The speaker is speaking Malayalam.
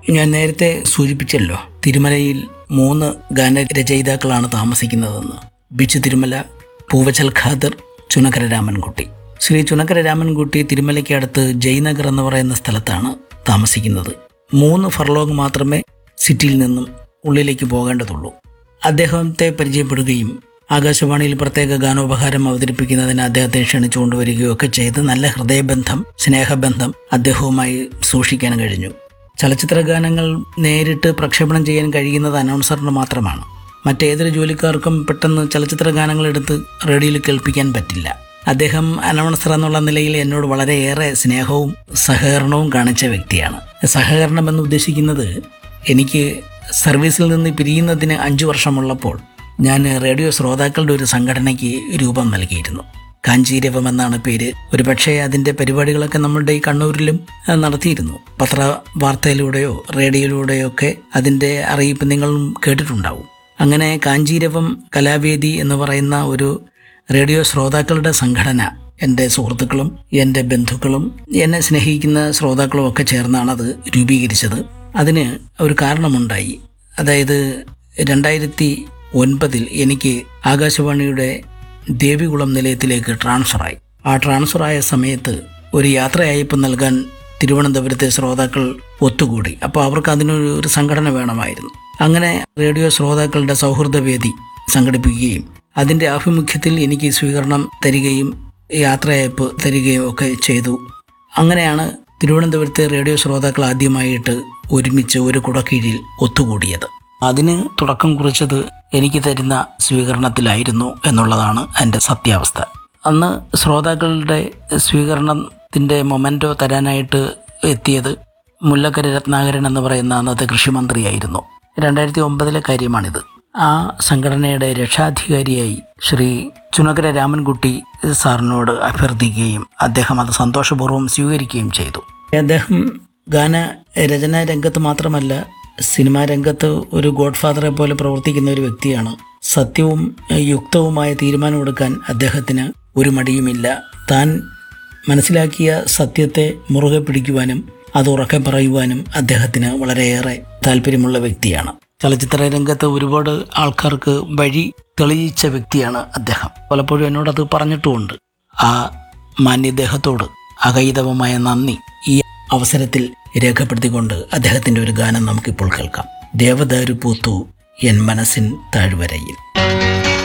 ഞാൻ നേരത്തെ സൂചിപ്പിച്ചല്ലോ തിരുമലയിൽ മൂന്ന് ഗാനരചയിതാക്കളാണ് താമസിക്കുന്നതെന്ന് ബിച്ചു തിരുമല പൂവച്ചൽ ഖാദർ ചുനക്കര രാമൻകുട്ടി ശ്രീ ചുനക്കര രാമൻകുട്ടി തിരുമലയ്ക്ക് അടുത്ത് ജയ്നഗർ എന്ന് പറയുന്ന സ്ഥലത്താണ് താമസിക്കുന്നത് മൂന്ന് ഫർലോങ് മാത്രമേ സിറ്റിയിൽ നിന്നും ഉള്ളിലേക്ക് പോകേണ്ടതുള്ളൂ അദ്ദേഹത്തെ പരിചയപ്പെടുകയും ആകാശവാണിയിൽ പ്രത്യേക ഗാനോപഹാരം അവതരിപ്പിക്കുന്നതിന് അദ്ദേഹത്തെ ക്ഷണിച്ചു കൊണ്ടുവരികയും ഒക്കെ ചെയ്ത് നല്ല ഹൃദയബന്ധം സ്നേഹബന്ധം അദ്ദേഹവുമായി സൂക്ഷിക്കാൻ കഴിഞ്ഞു ചലച്ചിത്ര ഗാനങ്ങൾ നേരിട്ട് പ്രക്ഷേപണം ചെയ്യാൻ കഴിയുന്നത് അനൗൺസറിന് മാത്രമാണ് മറ്റേതൊരു ജോലിക്കാർക്കും പെട്ടെന്ന് ചലച്ചിത്ര ഗാനങ്ങൾ എടുത്ത് റേഡിയോയിൽ കേൾപ്പിക്കാൻ പറ്റില്ല അദ്ദേഹം അനൗൺസർ എന്നുള്ള നിലയിൽ എന്നോട് വളരെയേറെ സ്നേഹവും സഹകരണവും കാണിച്ച വ്യക്തിയാണ് സഹകരണം എന്ന് ഉദ്ദേശിക്കുന്നത് എനിക്ക് സർവീസിൽ നിന്ന് പിരിയുന്നതിന് അഞ്ചു വർഷമുള്ളപ്പോൾ ഞാൻ റേഡിയോ ശ്രോതാക്കളുടെ ഒരു സംഘടനയ്ക്ക് രൂപം നൽകിയിരുന്നു കാഞ്ചീരവം എന്നാണ് പേര് ഒരുപക്ഷെ അതിൻ്റെ പരിപാടികളൊക്കെ നമ്മളുടെ ഈ കണ്ണൂരിലും അഹ്, നടത്തിയിരുന്നു പത്ര വാർത്തയിലൂടെയോ റേഡിയോയിലൂടെയോ ഒക്കെ അതിൻ്റെ അറിയിപ്പ് നിങ്ങളും കേട്ടിട്ടുണ്ടാവും അങ്ങനെ കാഞ്ചീരവം കലാവേദി എന്ന് പറയുന്ന ഒരു റേഡിയോ ശ്രോതാക്കളുടെ സംഘടന എൻ്റെ സുഹൃത്തുക്കളും എൻ്റെ ബന്ധുക്കളും എന്നെ സ്നേഹിക്കുന്ന ശ്രോതാക്കളും ഒക്കെ ചേർന്നാണ് അത് രൂപീകരിച്ചത് അതിന് ഒരു കാരണമുണ്ടായി അതായത് രണ്ടായിരത്തി ഒൻപതിൽ എനിക്ക് ആകാശവാണിയുടെ ദേവികുളം നിലയത്തിലേക്ക് ട്രാൻസ്ഫറായി ആ ട്രാൻസ്ഫറായ സമയത്ത് ഒരു യാത്രയയപ്പ് നൽകാൻ തിരുവനന്തപുരത്തെ ശ്രോതാക്കൾ ഒത്തുകൂടി അപ്പോൾ അവർക്ക് അതിനൊരു ഒരു സംഘടന വേണമായിരുന്നു അങ്ങനെ റേഡിയോ ശ്രോതാക്കളുടെ സൗഹൃദവേദി സംഘടിപ്പിക്കുകയും അതിൻ്റെ ആഭിമുഖ്യത്തിൽ എനിക്ക് സ്വീകരണം തരികയും യാത്രയയപ്പ് തരികയും ഒക്കെ ചെയ്തു അങ്ങനെയാണ് തിരുവനന്തപുരത്തെ റേഡിയോ ശ്രോതാക്കൾ ആദ്യമായിട്ട് ഒരുമിച്ച് ഒരു കുടക്കീഴിൽ ഒത്തുകൂടിയത് അതിന് തുടക്കം കുറിച്ചത് എനിക്ക് തരുന്ന സ്വീകരണത്തിലായിരുന്നു എന്നുള്ളതാണ് എൻ്റെ സത്യാവസ്ഥ അന്ന് ശ്രോതാക്കളുടെ സ്വീകരണത്തിൻ്റെ മൊമെൻറ്റോ തരാനായിട്ട് എത്തിയത് മുല്ലക്കര രത്നാകരൻ എന്ന് പറയുന്ന അന്നത്തെ കൃഷിമന്ത്രിയായിരുന്നു രണ്ടായിരത്തി ഒമ്പതിലെ കാര്യമാണിത് ആ സംഘടനയുടെ രക്ഷാധികാരിയായി ശ്രീ ചുനകര രാമൻകുട്ടി സാറിനോട് അഭ്യർത്ഥിക്കുകയും അദ്ദേഹം അത് സന്തോഷപൂർവ്വം സ്വീകരിക്കുകയും ചെയ്തു അദ്ദേഹം ഗാന രചനാ രംഗത്ത് മാത്രമല്ല സിനിമാ രംഗത്ത് ഒരു ഗോഡ് ഫാദറെ പോലെ പ്രവർത്തിക്കുന്ന ഒരു വ്യക്തിയാണ് സത്യവും ഏഹ്, യുക്തവുമായ തീരുമാനമെടുക്കാൻ അദ്ദേഹത്തിന് ഒരു മടിയുമില്ല താൻ മനസ്സിലാക്കിയ സത്യത്തെ മുറുകെ പിടിക്കുവാനും അത് ഉറക്കെ പറയുവാനും അദ്ദേഹത്തിന് വളരെയേറെ താല്പര്യമുള്ള വ്യക്തിയാണ് ചലച്ചിത്ര രംഗത്ത് ഒരുപാട് ആൾക്കാർക്ക് വഴി തെളിയിച്ച വ്യക്തിയാണ് അദ്ദേഹം പലപ്പോഴും എന്നോടത് പറഞ്ഞിട്ടുമുണ്ട് ആ മാന്യദേഹത്തോട് അകൈതവമായ നന്ദി ഈ അവസരത്തിൽ രേഖപ്പെടുത്തിക്കൊണ്ട് അദ്ദേഹത്തിൻ്റെ ഒരു ഗാനം നമുക്കിപ്പോൾ കേൾക്കാം ദേവദാരു പൂത്തു എൻ മനസ്സിൻ താഴ്വരയിൽ